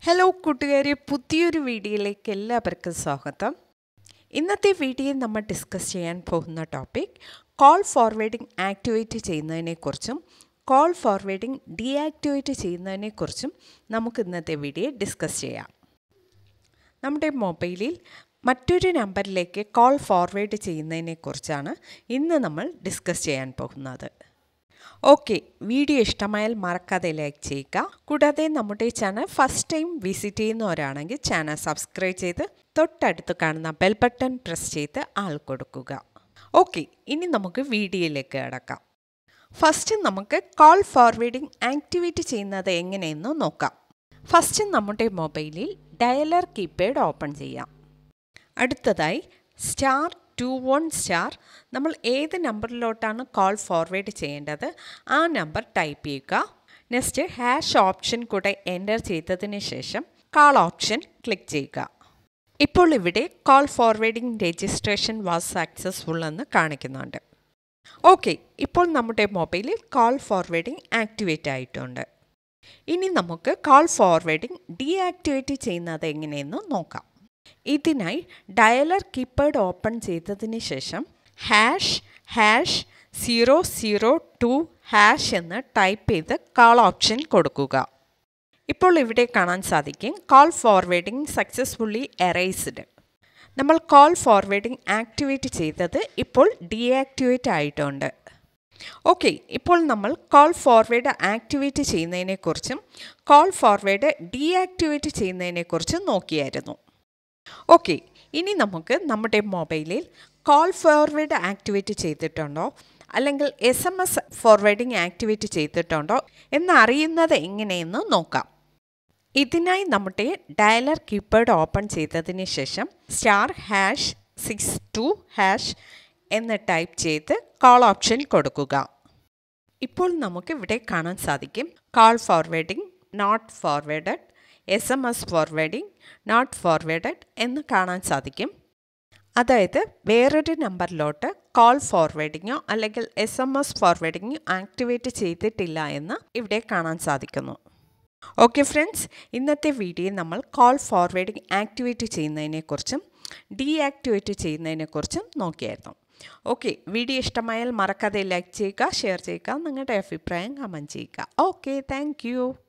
hello കൂട്ടുകാരെ പുതിയൊരു വീഡിയോയിലേക്ക് എല്ലാവർക്കും സ്വാഗതം ഇന്നത്തെ വീഡിയോയിൽ നമ്മൾ ഡിസ്കസ് ചെയ്യാൻ പോകുന്ന ടോപ്പിക് കോൾ ഫോർവേഡിംഗ് ആക്ടിവേറ്റ് ചെയ്യുന്നതിനെക്കുറിച്ചും കോൾ ഫോർവേഡിംഗ് ഡീആക്ടിവേറ്റ് ചെയ്യുന്നതിനെക്കുറിച്ചും നമുക്ക് ഇന്നത്തെ വീഡിയോ ഡിസ്കസ് ചെയ്യാം നമ്മുടെ മൊബൈലിൽ മറ്റൊരു നമ്പറിലേക്ക് കോൾ ഫോർവേഡ് ചെയ്യുന്നതിനെക്കുറിച്ചാണ് ഇന്ന് നമ്മൾ ഡിസ്കസ് ചെയ്യാൻ പോകുന്നത് ഓക്കെ വീഡിയോ ഇഷ്ടമായാൽ മറക്കാതെ ലൈക്ക് ചെയ്യുക കൂടാതെ നമ്മുടെ ചാനൽ ഫസ്റ്റ് ടൈം വിസിറ്റ് ചെയ്യുന്നവരാണെങ്കിൽ ചാനൽ സബ്സ്ക്രൈബ് ചെയ്ത് തൊട്ടടുത്ത് കാണുന്ന ബെൽ ബട്ടൺ പ്രസ് ചെയ്ത് ആൾ കൊടുക്കുക ഓക്കെ ഇനി നമുക്ക് വീഡിയോയിലേക്ക് കിടക്കാം ഫസ്റ്റ് നമുക്ക് കോൾ ഫോർവേഡിംഗ് ആക്ടിവേറ്റ് ചെയ്യുന്നത് എങ്ങനെയെന്ന് നോക്കാം ഫസ്റ്റ് നമ്മുടെ മൊബൈലിൽ ഡയലർ കീപാഡ് ഓപ്പൺ ചെയ്യാം അടുത്തതായി സ്റ്റാർ ടു വൺ സ്റ്റാർ നമ്മൾ ഏത് നമ്പറിലോട്ടാണ് കോൾ ഫോർവേഡ് ചെയ്യേണ്ടത് ആ നമ്പർ ടൈപ്പ് ചെയ്യുക നെക്സ്റ്റ് ഹാഷ് ഓപ്ഷൻ കൂടെ എൻ്റർ ചെയ്തതിന് ശേഷം കാൾ ഓപ്ഷൻ ക്ലിക്ക് ചെയ്യുക ഇപ്പോൾ ഇവിടെ call forwarding registration was successful എന്ന് കാണിക്കുന്നുണ്ട് ഓക്കെ ഇപ്പോൾ നമ്മുടെ മൊബൈലിൽ കോൾ ഫോർവേഡിംഗ് ആക്ടിവേറ്റ് ആയിട്ടുണ്ട് ഇനി നമുക്ക് കോൾ ഫോർവേഡിംഗ് ഡീആക്ടിവേറ്റ് ചെയ്യുന്നത് എങ്ങനെയെന്ന് നോക്കാം ഇതിനായി ഡയലർ കീപാഡ് ഓപ്പൺ ചെയ്തതിന് ശേഷം hash hash zero zero two hash എന്ന് ടൈപ്പ് ചെയ്ത് കാൾ ഓപ്ഷൻ കൊടുക്കുക ഇപ്പോൾ ഇവിടെ കാണാൻ സാധിക്കും കോൾ ഫോർവേഡിംഗ് സക്സസ്ഫുള്ളി എറേസ്ഡ് നമ്മൾ കോൾ ഫോർവേഡിംഗ് ആക്ടിവേറ്റ് ചെയ്തത് ഇപ്പോൾ ഡീആക്ടിവേറ്റ് ആയിട്ടുണ്ട് ഓക്കെ ഇപ്പോൾ നമ്മൾ കോൾ ഫോർവേഡ് ആക്ടിവേറ്റ് ചെയ്യുന്നതിനെക്കുറിച്ചും കോൾ ഫോർവേഡ് ഡീആക്ടിവേറ്റ് ചെയ്യുന്നതിനെക്കുറിച്ചും നോക്കിയായിരുന്നു ഓക്കെ ഇനി നമുക്ക് നമ്മുടെ മൊബൈലിൽ കോൾ ഫോർവേഡ് ആക്ടിവേറ്റ് ചെയ്തിട്ടുണ്ടോ അല്ലെങ്കിൽ S M S forwarding activate ചെയ്തിട്ടുണ്ടോ എന്നറിയുന്നത് എങ്ങനെയെന്ന് നോക്കാം ഇതിനായി നമ്മുടെ ഡയലർ കീപാഡ് ഓപ്പൺ ചെയ്തതിന് ശേഷം star hash six two hash എന്ന് ടൈപ്പ് ചെയ്ത് കോൾ ഓപ്ഷൻ കൊടുക്കുക ഇപ്പോൾ നമുക്ക് ഇവിടെ കാണാൻ സാധിക്കും call forwarding not forwarded S M S forwarding not forwarded എന്ന് കാണാൻ സാധിക്കും അതായത് വേറൊരു നമ്പറിലോട്ട് കോൾ ഫോർവേഡിങ്ങോ അല്ലെങ്കിൽ എസ് എം എസ് ഫോർവേഡിങ്ങോ ആക്ടിവേറ്റ് ചെയ്തിട്ടില്ല എന്ന് ഇവിടെ കാണാൻ സാധിക്കുന്നു ഓക്കെ ഫ്രണ്ട്സ് ഇന്നത്തെ വീഡിയോയിൽ നമ്മൾ കോൾ ഫോർവേഡിംഗ് ആക്ടിവേറ്റ് ചെയ്യുന്നതിനെക്കുറിച്ചും ഡീആക്ടിവേറ്റ് ചെയ്യുന്നതിനെക്കുറിച്ചും നോക്കിയായിരുന്നു ഓക്കെ വീഡിയോ ഇഷ്ടമായാൽ മറക്കാതെ ലൈക്ക് ചെയ്യുക ഷെയർ ചെയ്യുക നിങ്ങളുടെ അഭിപ്രായം കമൻറ്റ് ചെയ്യുക ഓക്കെ താങ്ക്